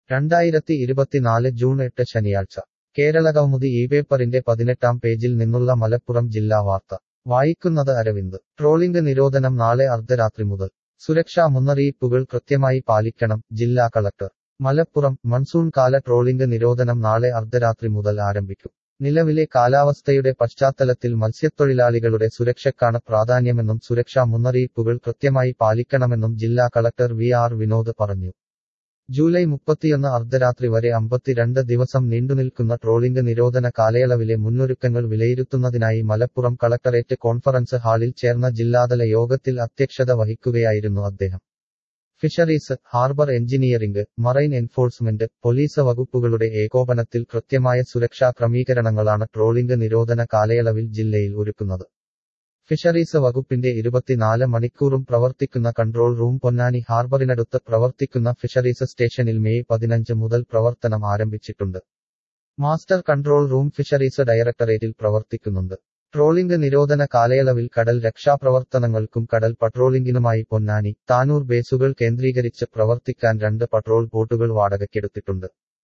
രണ്ടായിരത്തി ഇരുപത്തിനാല് ജൂൺ എട്ട് ശനിയാഴ്ച കേരളകൗമുദി ഈ പേപ്പറിന്റെ പതിനെട്ടാം പേജിൽ നിന്നുള്ള മലപ്പുറം ജില്ലാ വാർത്ത വായിക്കുന്നത് അരവിന്ദ് ട്രോളിംഗ് നിരോധനം നാളെ അർദ്ധരാത്രി മുതൽ സുരക്ഷാ മുന്നറിയിപ്പുകൾ കൃത്യമായി പാലിക്കണം ജില്ലാ കളക്ടർ മലപ്പുറം മൺസൂൺ കാല ട്രോളിംഗ് നിരോധനം നാളെ അർദ്ധരാത്രി മുതൽ ആരംഭിക്കും നിലവിലെ കാലാവസ്ഥയുടെ പശ്ചാത്തലത്തിൽ മത്സ്യത്തൊഴിലാളികളുടെ സുരക്ഷയ്ക്കാണ് പ്രാധാന്യമെന്നും സുരക്ഷാ മുന്നറിയിപ്പുകൾ കൃത്യമായി പാലിക്കണമെന്നും ജില്ലാ കളക്ടർ വി ആർ വിനോദ് പറഞ്ഞു ജൂലൈ മുപ്പത്തിയൊന്ന് അർദ്ധരാത്രി വരെ അമ്പത്തിരണ്ട് ദിവസം നീണ്ടുനിൽക്കുന്ന ട്രോളിംഗ് നിരോധന കാലയളവിലെ മുന്നൊരുക്കങ്ങൾ വിലയിരുത്തുന്നതിനായി മലപ്പുറം കളക്ടറേറ്റ് കോൺഫറൻസ് ഹാളിൽ ചേർന്ന ജില്ലാതല യോഗത്തിൽ അധ്യക്ഷത വഹിക്കുകയായിരുന്നു അദ്ദേഹം fisheries harbour engineering marine enforcement police വകുപ്പുകളുടെ ഏകോപനത്തിൽ കൃത്യമായ സുരക്ഷാ ക്രമീകരണങ്ങളാണ് ട്രോളിംഗ് നിരോധന കാലയളവിൽ ജില്ലയിൽ ഒരുക്കുന്നത് ഫിഷറീസ് വകുപ്പിന്റെ ഇരുപത്തിനാല് മണിക്കൂറും പ്രവർത്തിക്കുന്ന കൺട്രോൾ റൂം പൊന്നാനി ഹാർബറിനടുത്ത് പ്രവർത്തിക്കുന്ന ഫിഷറീസ് സ്റ്റേഷനിൽ മെയ് പതിനഞ്ച് മുതൽ പ്രവർത്തനം ആരംഭിച്ചിട്ടുണ്ട് മാസ്റ്റർ കൺട്രോൾ റൂം ഫിഷറീസ് ഡയറക്ടറേറ്റിൽ പ്രവർത്തിക്കുന്നുണ്ട് ട്രോളിംഗ് നിരോധന കാലയളവിൽ കടൽ രക്ഷാപ്രവർത്തനങ്ങൾക്കും കടൽ പട്രോളിംഗിനുമായി പൊന്നാനി താനൂർ ബേസുകൾ കേന്ദ്രീകരിച്ച് പ്രവർത്തിക്കാൻ രണ്ട് പട്രോൾ ബോട്ടുകൾ വാടകയ്ക്കെടുത്തിട്ടുണ്ട്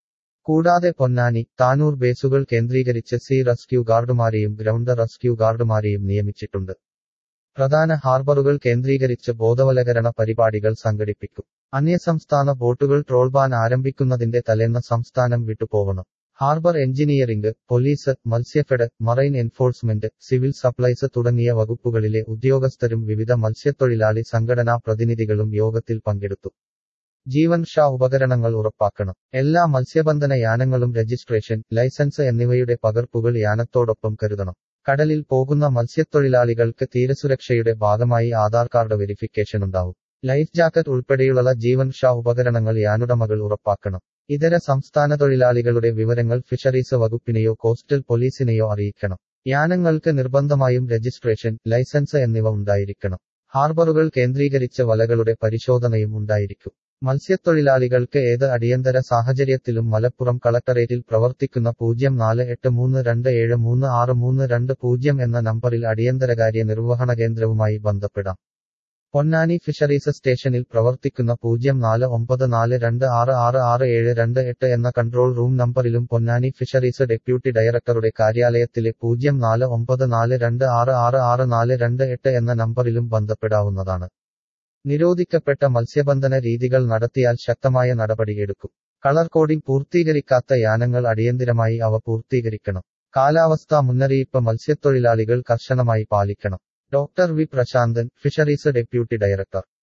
കൂടാതെ പൊന്നാനി താനൂർ ബേസുകൾ കേന്ദ്രീകരിച്ച് സീ റെസ്ക്യൂ ഗാർഡുമാരെയും ഗ്രൗണ്ട് റെസ്ക്യൂ ഗാർഡുമാരെയും നിയമിച്ചിട്ടുണ്ട് പ്രധാന ഹാർബറുകൾ കേന്ദ്രീകരിച്ച് ബോധവൽക്കരണ പരിപാടികൾ സംഘടിപ്പിക്കും അന്യസംസ്ഥാന ബോട്ടുകൾ ട്രോൾ ബാൻ ആരംഭിക്കുന്നതിന്റെ തലേന്ന് സംസ്ഥാനം വിട്ടുപോകണം harbour engineering police Matsyafed marine enforcement civil supplies തുടങ്ങിയ വകുപ്പുകളിലെ ഉദ്യോഗസ്ഥരും വിവിധ മത്സ്യത്തൊഴിലാളി സംഘടനാ പ്രതിനിധികളും യോഗത്തിൽ പങ്കെടുത്തു ജീവൻ ഷാ ഉപകരണങ്ങൾ ഉറപ്പാക്കണം എല്ലാ മത്സ്യബന്ധന യാനങ്ങളും രജിസ്ട്രേഷൻ ലൈസൻസ് എന്നിവയുടെ പകർപ്പുകൾ യാനത്തോടൊപ്പം കരുതണം കടലിൽ പോകുന്ന മത്സ്യത്തൊഴിലാളികൾക്ക് തീരസുരക്ഷയുടെ ഭാഗമായി ആധാർ കാർഡ് വെരിഫിക്കേഷൻ ഉണ്ടാവും ലൈഫ് ജാക്കറ്റ് ഉൾപ്പെടെയുള്ള ജീവൻ ഷാ ഉപകരണങ്ങൾ യാനുടമകൾ ഉറപ്പാക്കണം ഇതര സംസ്ഥാന തൊഴിലാളികളുടെ വിവരങ്ങൾ ഫിഷറീസ് വകുപ്പിനെയോ കോസ്റ്റൽ പോലീസിനെയോ അറിയിക്കണം യാനങ്ങൾക്ക് നിർബന്ധമായും രജിസ്ട്രേഷൻ ലൈസൻസ് എന്നിവ ഉണ്ടായിരിക്കണം ഹാർബറുകൾ കേന്ദ്രീകരിച്ച വലകളുടെ പരിശോധനയും ഉണ്ടായിരിക്കും മത്സ്യത്തൊഴിലാളികൾക്ക് ഏത് അടിയന്തര സാഹചര്യത്തിലും മലപ്പുറം കളക്ടറേറ്റിൽ പ്രവർത്തിക്കുന്ന പൂജ്യം നാല് എട്ട് മൂന്ന് രണ്ട് ഏഴ് മൂന്ന് ആറ് മൂന്ന് രണ്ട് പൂജ്യം എന്ന നമ്പറിൽ അടിയന്തരകാര്യ നിർവഹണ കേന്ദ്രവുമായി ബന്ധപ്പെടാം പൊന്നാനി ഫിഷറീസ് സ്റ്റേഷനിൽ പ്രവർത്തിക്കുന്ന പൂജ്യം നാല് ഒമ്പത് നാല് രണ്ട് ആറ് ആറ് ആറ് ഏഴ് രണ്ട് എട്ട് എന്ന കൺട്രോൾ റൂം നമ്പറിലും പൊന്നാനി ഫിഷറീസ് ഡെപ്യൂട്ടി ഡയറക്ടറുടെ കാര്യാലയത്തിലെ പൂജ്യം നാല് ഒമ്പത് നാല് രണ്ട് ആറ് ആറ് ആറ് നാല് രണ്ട് എട്ട് എന്ന നമ്പറിലും ബന്ധപ്പെടാവുന്നതാണ് നിരോധിക്കപ്പെട്ട മത്സ്യബന്ധന രീതികൾ നടത്തിയാൽ ശക്തമായ നടപടിയെടുക്കും കളർ കോഡിംഗ് പൂർത്തീകരിക്കാത്ത യാനങ്ങൾ അടിയന്തിരമായി അവ പൂർത്തീകരിക്കണം കാലാവസ്ഥാ മുന്നറിയിപ്പ് മത്സ്യത്തൊഴിലാളികൾ കർശനമായി പാലിക്കണം doctor V Prasanthan fisheries deputy director